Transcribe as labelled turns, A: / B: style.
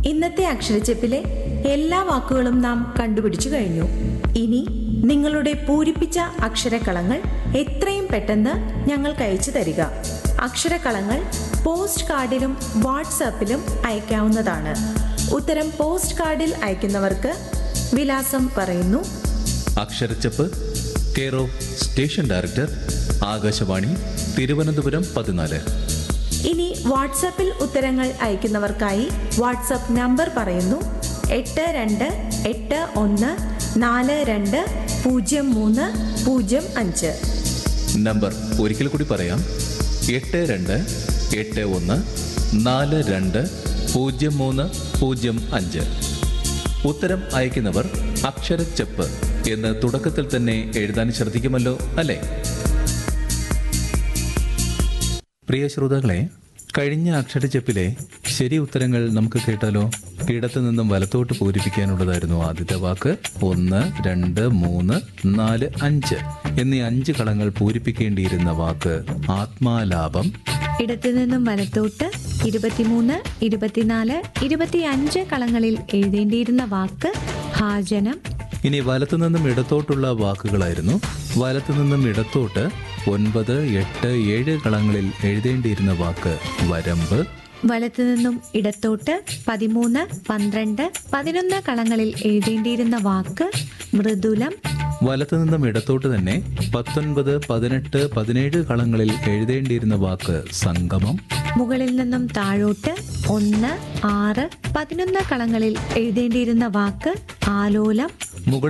A: ഇന്നത്തെ അക്ഷരച്ചെപ്പിലെ എല്ലാ വാക്കുകളും നാം കണ്ടുപിടിച്ചു കഴിഞ്ഞു ഇനി നിങ്ങളുടെ പൂരിപ്പിച്ച അക്ഷരക്കളങ്ങൾ എത്രയും പെട്ടെന്ന് ഞങ്ങൾക്ക് അയച്ചു തരിക അക്ഷരക്കളങ്ങൾ പോസ്റ്റ് കാർഡിലും വാട്സാപ്പിലും അയക്കാവുന്നതാണ് ഉത്തരം പോസ്റ്റ് കാർഡിൽ അയക്കുന്നവർക്ക് വിലാസം പറയുന്നു
B: അക്ഷരച്ചപ്പ് care of station director Akashvani Thiruvananthapuram പതിനാല്
A: ഇനി വാട്സാപ്പിൽ ഉത്തരങ്ങൾ അയക്കുന്നവർക്കായി വാട്സാപ്പ് നമ്പർ പറയുന്നു എട്ട് രണ്ട് എട്ട് ഒന്ന് നാല് രണ്ട് പൂജ്യം മൂന്ന് പൂജ്യം അഞ്ച്
B: നമ്പർ ഒരിക്കൽ കൂടി പറയാം എട്ട് രണ്ട് എട്ട് ഒന്ന് നാല് രണ്ട് പൂജ്യം മൂന്ന് പൂജ്യം അഞ്ച് ഉത്തരം അയക്കുന്നവർ അക്ഷരച്ചപ്പ് എന്ന് തുടക്കത്തിൽ തന്നെ എഴുതാൻ ശ്രദ്ധിക്കുമല്ലോ അല്ലേ പ്രിയ ശ്രോതാക്കളെ കഴിഞ്ഞ അക്ഷരച്ചപ്പിലെ ശരി ഉത്തരങ്ങൾ നമുക്ക് കേട്ടാലോ ഇടത്തു നിന്നും വലത്തോട്ട് പൂരിപ്പിക്കാനുള്ളതായിരുന്നു ആദ്യത്തെ വാക്ക് ഒന്ന് രണ്ട് മൂന്ന് നാല് അഞ്ച് എന്നീ അഞ്ച് കളങ്ങൾ പൂരിപ്പിക്കേണ്ടിയിരുന്ന വാക്ക് ആത്മാലാഭം
A: ഇടത്തു നിന്നും വലത്തോട്ട് ഇരുപത്തിമൂന്ന് ഇരുപത്തിനാല് ഇരുപത്തിയഞ്ച് കളങ്ങളിൽ എഴുതേണ്ടിയിരുന്ന വാക്ക് ഭാജനം
B: ഇനി വലത്തു നിന്നും ഇടത്തോട്ടുള്ള വാക്കുകളായിരുന്നു വലത്തു നിന്നും ഇടത്തോട്ട് ഒൻപത് എട്ട് ഏഴ് കളങ്ങളിൽ എഴുതേണ്ടിയിരുന്ന വാക്ക് വരമ്പ്
A: വലത്തു നിന്നും ഇടത്തോട്ട് പതിമൂന്ന് പന്ത്രണ്ട് പതിനൊന്ന് കളങ്ങളിൽ എഴുതേണ്ടിയിരുന്ന വാക്ക് മൃദുലം
B: വലത്തു നിന്നും ഇടത്തോട്ട് തന്നെ പത്തൊൻപത് പതിനെട്ട് പതിനേഴ് കളങ്ങളിൽ എഴുതേണ്ടിയിരുന്ന വാക്ക് സംഗമം
A: മുകളിൽ നിന്നും താഴോട്ട് ഒന്ന് ആറ് പതിനൊന്ന് കളങ്ങളിൽ എഴുതേണ്ടിയിരുന്ന വാക്ക് ആലോലം
B: മുകളിൽ